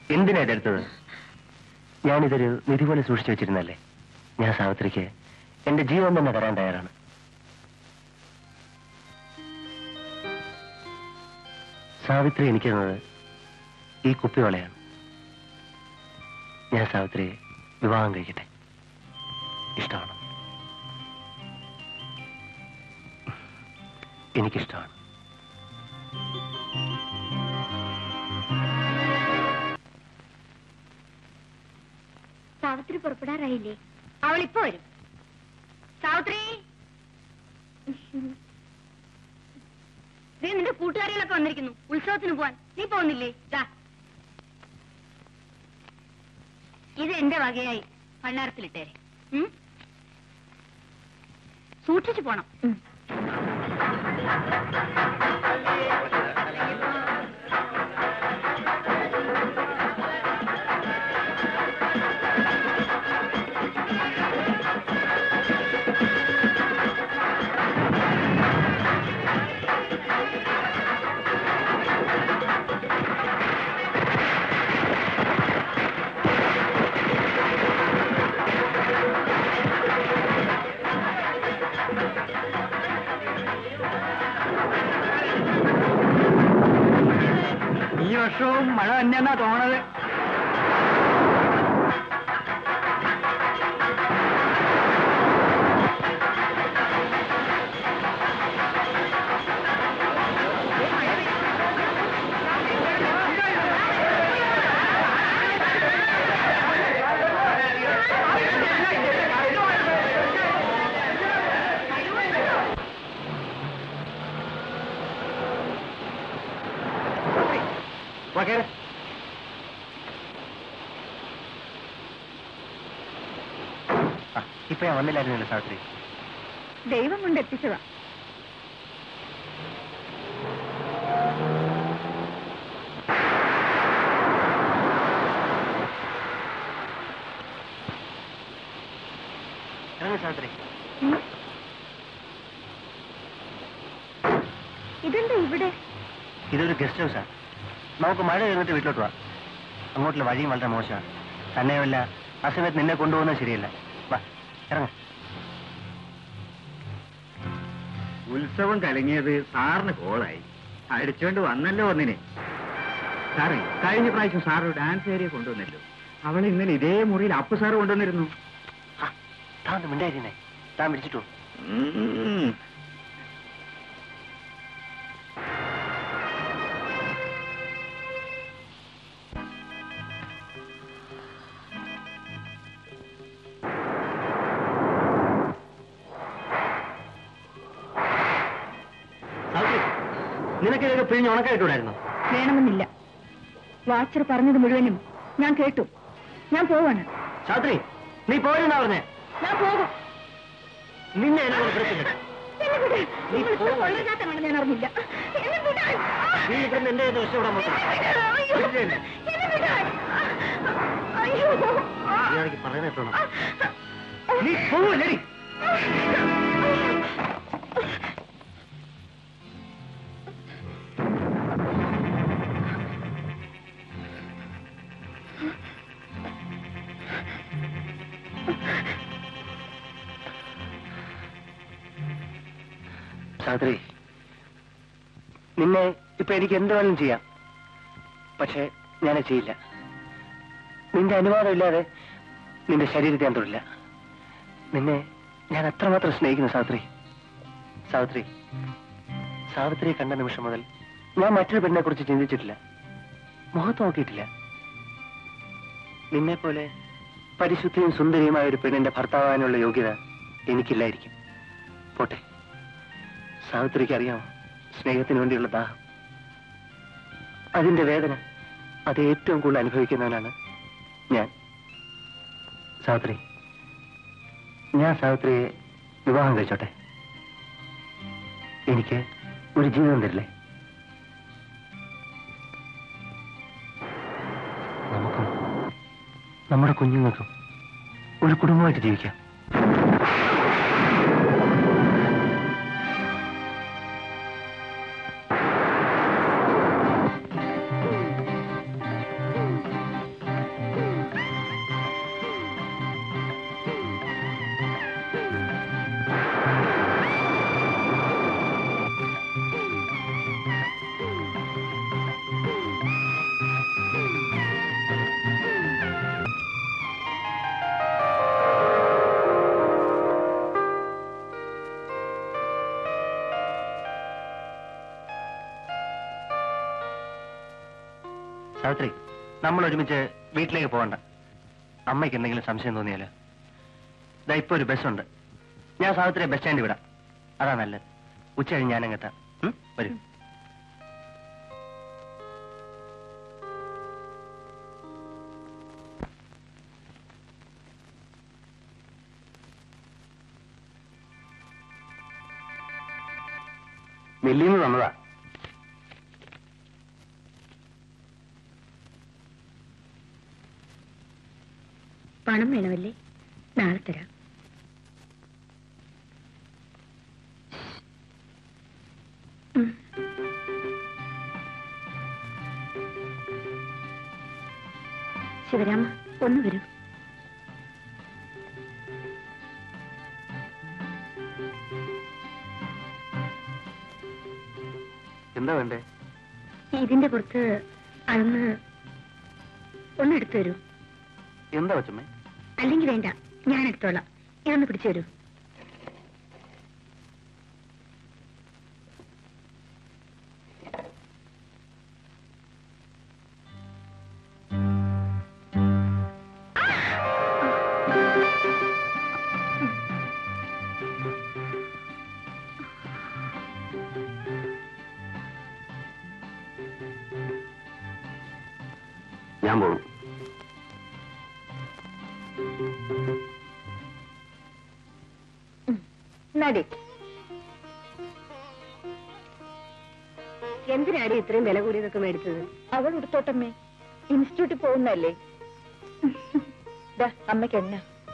എന്തിനാ ഇതെടുത്തത് ഞാനിതൊരു നിധി പോലെ സൂക്ഷിച്ചു വെച്ചിരുന്നല്ലേ ഞാൻ സാവിത്രിക്ക് എന്റെ ജീവൻ തന്നെ തരാൻ തയ്യാറാണ് സാവിത്രി എനിക്ക് തന്നത് ഈ കുപ്പിവളയാണ് ഞാൻ സാവിത്രിയെ വിവാഹം കഴിക്കട്ടെ ഇഷ്ടമാണ് എനിക്കിഷ്ടമാണ് സാവിത്രി പുറപ്പെടാറായില്ലേ അവൾ ഇപ്പൊ വരും സാവിത്രി ദേ നിന്റെ കൂട്ടുകാരികളൊക്കെ വന്നിരിക്കുന്നു ഉത്സവത്തിന് പോവാൻ നീ പോകുന്നില്ലേ ദാ ഇത് എന്റെ വകയായി ഭണ്ണാരത്തിലിട്ടേരെ ഉം? സൂക്ഷിച്ചു പോണം ഈ വർഷവും മഴ തന്നെയെന്നാ തോന്നണത് വാ, കേറ്. ആ, ഇപ്പൊ ഞാൻ വന്നില്ലായിരുന്നല്ലോ സാവിത്രി ദൈവം കൊണ്ട് എത്തിച്ചതാ ഇറങ്ങി സാവിത്രി ഇതെന്താ ഇവിടെ ഇതൊരു ഗസ്റ്റ് ഹൗസാ നമുക്ക് മഴ കഴിഞ്ഞിട്ട് വീട്ടിലോട്ട് പോവാം അങ്ങോട്ടുള്ള വഴിയും വളരെ മോശമാണ് തന്നെയുമല്ല ആ സമയത്ത് നിന്നെ കൊണ്ടുപോകുന്നത് ശരിയല്ല വാ ഇറങ്ങ ഉത്സവം കലങ്ങിയത് സാറിന് കോളായി അടിച്ചോണ്ട് വന്നല്ലോ ഒന്നിനെ സാറേ കഴിഞ്ഞ പ്രാവശ്യം സാർ ഒരു ഡാൻസ് ഏരിയ കൊണ്ടുവന്നല്ലോ അവളെ ഇന്നലെ ഇതേ മുറിയിൽ അപ്പു സാറ് കൊണ്ടുവന്നിരുന്നു ആ, താൻ ഒന്ന് മിണ്ടായിരുന്നേ താൻ വിളിച്ചിട്ടു ഉം. സാവിത്രി നിനക്ക് ഇതൊക്കെ പിഴിഞ്ഞ് ഉണക്കായിട്ടൂടായിരുന്നു വേണമെന്നില്ല വാച്ചർ പറഞ്ഞത് മുഴുവനും ഞാൻ കേട്ടു ഞാൻ പോവാണ് സാവിത്രി നീ പോയിരുന്നാ പറഞ്ഞേ ഞാൻ പോകും നിന്നെ എന്നെ കൊണ്ട് പിടിച്ചില്ല എന്നെ വിട്. നീ നിങ്ങൾ ഇത്ര പോവാ. കൊള്ളരുതാത്തതാണെന്ന് ഞാൻ അറിഞ്ഞില്ല എന്നെ വിടാൻ. നീ ഇവിടുന്ന് എന്റെ കയ്യിൽ നിന്ന് രക്ഷപ്പെടാൻ നോക്കണം എന്നെ വിടാൻ. അയ്യോ. വിടില്ലേ എന്നെ? എന്നെ വിടാൻ. അയ്യോ മര്യാദയ്ക്ക് പറയുന്നത് കേട്ടോണം നീ പോവല്ലേ സാദ്രി നിന്നെ ഇപ്പൊ എനിക്ക് എന്ത് വേണം ചെയ്യാം പക്ഷെ ഞാനത് ചെയ്യില്ല നിന്റെ അനുവാദം ഇല്ലാതെ നിന്റെ ശരീരത്തെ ഞാൻ തൊടില്ല നിന്നെ ഞാൻ അത്രമാത്രം സ്നേഹിക്കുന്നു സാവിത്രി സാവിത്രി സാവിത്രിയെ കണ്ട നിമിഷം മുതൽ ഞാൻ മറ്റൊരു പെണ്ണിനെ കുറിച്ച് ചിന്തിച്ചിട്ടില്ല മുഖത്ത് നോക്കിയിട്ടില്ല നിന്നെ പോലെ പരിശുദ്ധിയും സുന്ദരിയുമായ ഒരു പെണ്ണിന്റെ ഭർത്താവാനുള്ള യോഗ്യത എനിക്കില്ലായിരിക്കും പോട്ടെ സാവിത്രിക്ക് അറിയാമോ സ്നേഹത്തിന് വേണ്ടിയുള്ള ദാഹം അതിന്റെ വേദന അത് ഏറ്റവും കൂടുതൽ അനുഭവിക്കുന്നവനാണ് ഞാൻ സാവിത്രി ഞാൻ സാവിത്രിയെ വിവാഹം കഴിച്ചോട്ടെ എനിക്ക് ഒരു ജീവിതം തരില്ലേ നമുക്കും നമ്മുടെ കുഞ്ഞുങ്ങൾക്കും ഒരു കുടുംബമായിട്ട് ജീവിക്കാം സാവിത്രി നമ്മൾ ഒരുമിച്ച് വീട്ടിലേക്ക് പോകണ്ട അമ്മയ്ക്ക് എന്തെങ്കിലും സംശയം തോന്നിയാലോ ഇതാ ഇപ്പൊ ഒരു ബസ്സുണ്ട് ഞാൻ സാവിത്രിയെ ബസ് സ്റ്റാൻഡിൽ വിടാം അതാ നല്ലത് ഉച്ച കഴിഞ്ഞ് ഞാനങ്ങെത്താം ഉം? വരൂ മില്ലിന്ന് തന്നതാ പണം വേണമല്ലേ നാളെ തരാം ഉം. ശിവരാമ ഒന്ന് വരൂ എന്താ വേണ്ടേ ഇതിന്റെ പുറത്ത് അതൊന്ന് ഒന്ന് എടുത്തു തരൂ എന്താ വച്ചമ്മേ അല്ലെങ്കിൽ വേണ്ട ഞാൻ എടുത്തോളാം ഇതൊന്ന് പിടിച്ചു തരൂ ഞാൻ പോകും നടി എന്തിനാടി ഇത്രയും വില കൂടിയതൊക്കെ മേടിച്ചത് അവൾ എടുത്തോട്ടമ്മേ ഇൻസ്റ്റിറ്റ്യൂട്ടിൽ പോകുന്നല്ലേ അമ്മയ്ക്ക് എണ്ണ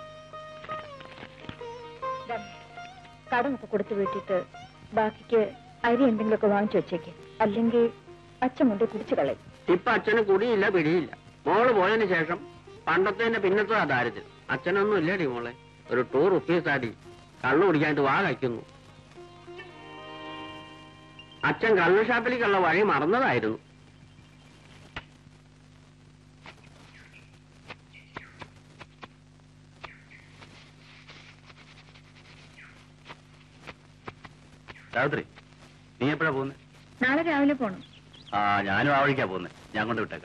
ദാ, കടമൊക്കെ കൊടുത്തു വീട്ടിട്ട് ബാക്കിക്ക് അരി എന്തെങ്കിലുമൊക്കെ വാങ്ങിച്ചു വെച്ചേക്ക് അല്ലെങ്കിൽ അച്ഛൻ കൊണ്ട് കുടിച്ചു കളയും ഇപ്പൊ അച്ഛന് കുടിയില്ല പിടിയില്ല മോള് പോയതിന് ശേഷം പണ്ടത്തെ പിന്നത്തെ ദാരിദ്ര്യം അച്ഛനൊന്നും ഇല്ലേടി മോളെ ഒരു ടൂ റുപ്പീസ് ആടി കള്ളു കുടിക്കാണ്ട് വാ കഴിക്കുന്നു അച്ഛൻ കള്ളു ഷാപ്പിലേക്കുള്ള വഴി മറന്നതായിരുന്നു സാവിത്രി നീ എപ്പോഴാ പോകുന്നത് നാളെ രാവിലെ പോണം ആ ഞാനും ആ വഴിക്കാ പോകുന്നത് ഞാൻ കൊണ്ട് വിട്ടേക്കാം